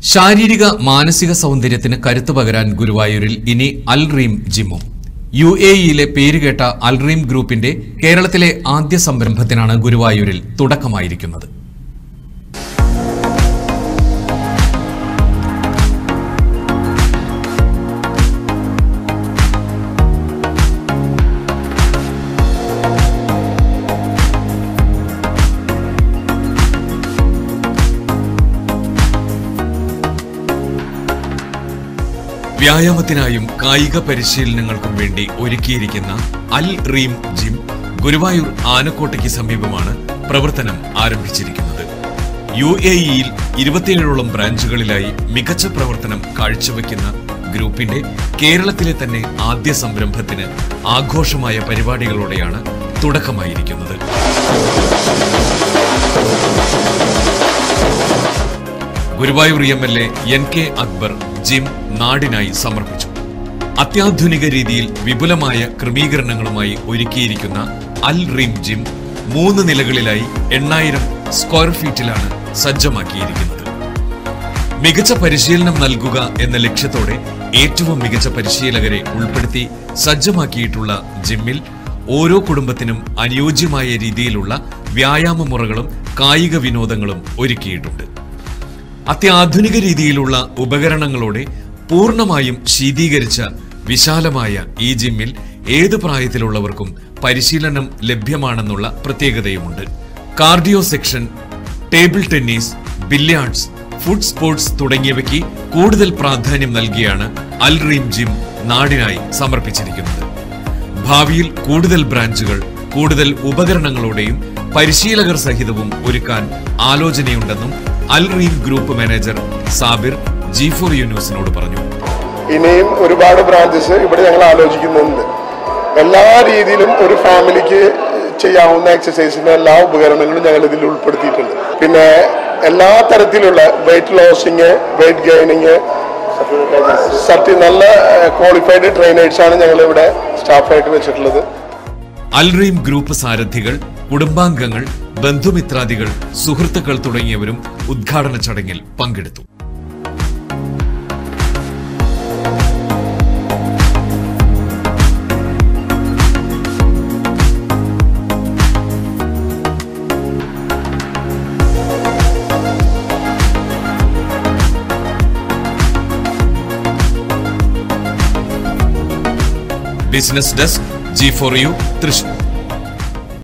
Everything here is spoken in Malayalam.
ശാരീരിക മാനസിക സൗന്ദര്യത്തിന് കരുത്തു പകരാൻ ഗുരുവായൂരിൽ ഇനി അൽ റീം ജിമ്മും യു എ ഇയിലെ പേരുകേട്ട അൽ റീം ഗ്രൂപ്പിന്റെ കേരളത്തിലെ ആദ്യ സംരംഭത്തിനാണ് ഗുരുവായൂരിൽ തുടക്കമായിരിക്കുന്നത് വ്യായാമത്തിനായും കായിക പരിശീലനങ്ങൾക്കും വേണ്ടി ഒരുക്കിയിരിക്കുന്ന അൽ റീം ജിം ഗുരുവായൂർ ആനക്കോട്ടയ്ക്ക് സമീപമാണ് പ്രവർത്തനം ആരംഭിച്ചിരിക്കുന്നത് യു എ ഇയിൽ ഇരുപത്തിയേഴോളം ബ്രാഞ്ചുകളിലായി മികച്ച പ്രവർത്തനം കാഴ്ചവെക്കുന്ന ഗ്രൂപ്പിന്റെ കേരളത്തിലെ തന്നെ ആദ്യ സംരംഭത്തിന് ആഘോഷമായ പരിപാടികളോടെയാണ് തുടക്കമായിരിക്കുന്നത് Guruvayur M L A N K Akbar gym നാടിനായി സമർപ്പിച്ചു അത്യാധുനിക രീതിയിൽ വിപുലമായ ക്രമീകരണങ്ങളുമായി ഒരുക്കിയിരിക്കുന്ന അൽ റീം ജിം മൂന്ന് നിലകളിലായി എണ്ണായിരം സ്ക്വയർ ഫീറ്റിലാണ് സജ്ജമാക്കിയിരിക്കുന്നത് മികച്ച പരിശീലനം നൽകുക എന്ന ലക്ഷ്യത്തോടെ ഏറ്റവും മികച്ച പരിശീലകരെ ഉൾപ്പെടുത്തി സജ്ജമാക്കിയിട്ടുള്ള ജിമ്മിൽ ഓരോ കുടുംബത്തിനും അനുയോജ്യമായ രീതിയിലുള്ള വ്യായാമ മുറകളും കായിക വിനോദങ്ങളും ഒരുക്കിയിട്ടുണ്ട് അത്യാധുനിക രീതിയിലുള്ള ഉപകരണങ്ങളോടെ പൂർണ്ണമായും ശീതീകരിച്ച വിശാലമായ ഈ ജിമ്മിൽ ഏത് പ്രായത്തിലുള്ളവർക്കും പരിശീലനം ലഭ്യമാണെന്നുള്ള പ്രത്യേകതയുമുണ്ട് cardio section table tennis billiards food sports തുടങ്ങിയവയ്ക്ക് കൂടുതൽ പ്രാധാന്യം നൽകിയാണ് അൽ റീം ജിം നാടിനായി സമർപ്പിച്ചിരിക്കുന്നത് ഭാവിയിൽ കൂടുതൽ ബ്രാഞ്ചുകൾ കൂടുതൽ ഉപകരണങ്ങളോടെയും പരിശീലകർ സഹിതവും ഒരുക്കാൻ ആലോചനയുണ്ടെന്നും Al Reem group manager Sabir G four U ന്യൂസിനോട് പറഞ്ഞു ഇനിയും ഒരുപാട് ബ്രാഞ്ചസ് ഇവിടെ ഞങ്ങൾ ആലോചിക്കുന്നുണ്ട് എല്ലാ രീതിയിലും ഒരു ഫാമിലിക്ക് ചെയ്യാവുന്ന എക്സസൈസിന്റെ എല്ലാ ഉപകരണങ്ങളും ഞങ്ങൾ ഇതിൽ ഉൾപ്പെടുത്തിയിട്ടുണ്ട് പിന്നെ എല്ലാ തരത്തിലുള്ള വെയിറ്റ് ലോസിങ് വെയിറ്റ് ഗെയിനിങ് സർട്ടി നല്ല ക്വാളിഫൈഡ് ട്രെയിനേഴ്സ് ആണ് ഞങ്ങൾ ഇവിടെ സ്റ്റാഫായിട്ട് വെച്ചിട്ടുള്ളത് അൽ റീം ഗ്രൂപ്പ് സാരഥികൾ കുടുംബാംഗങ്ങൾ ബന്ധുമിത്രാദികൾ സുഹൃത്തുക്കൾ തുടങ്ങിയവരും ഉദ്ഘാടന ചടങ്ങിൽ പങ്കെടുത്തു business desk G four U Thrissur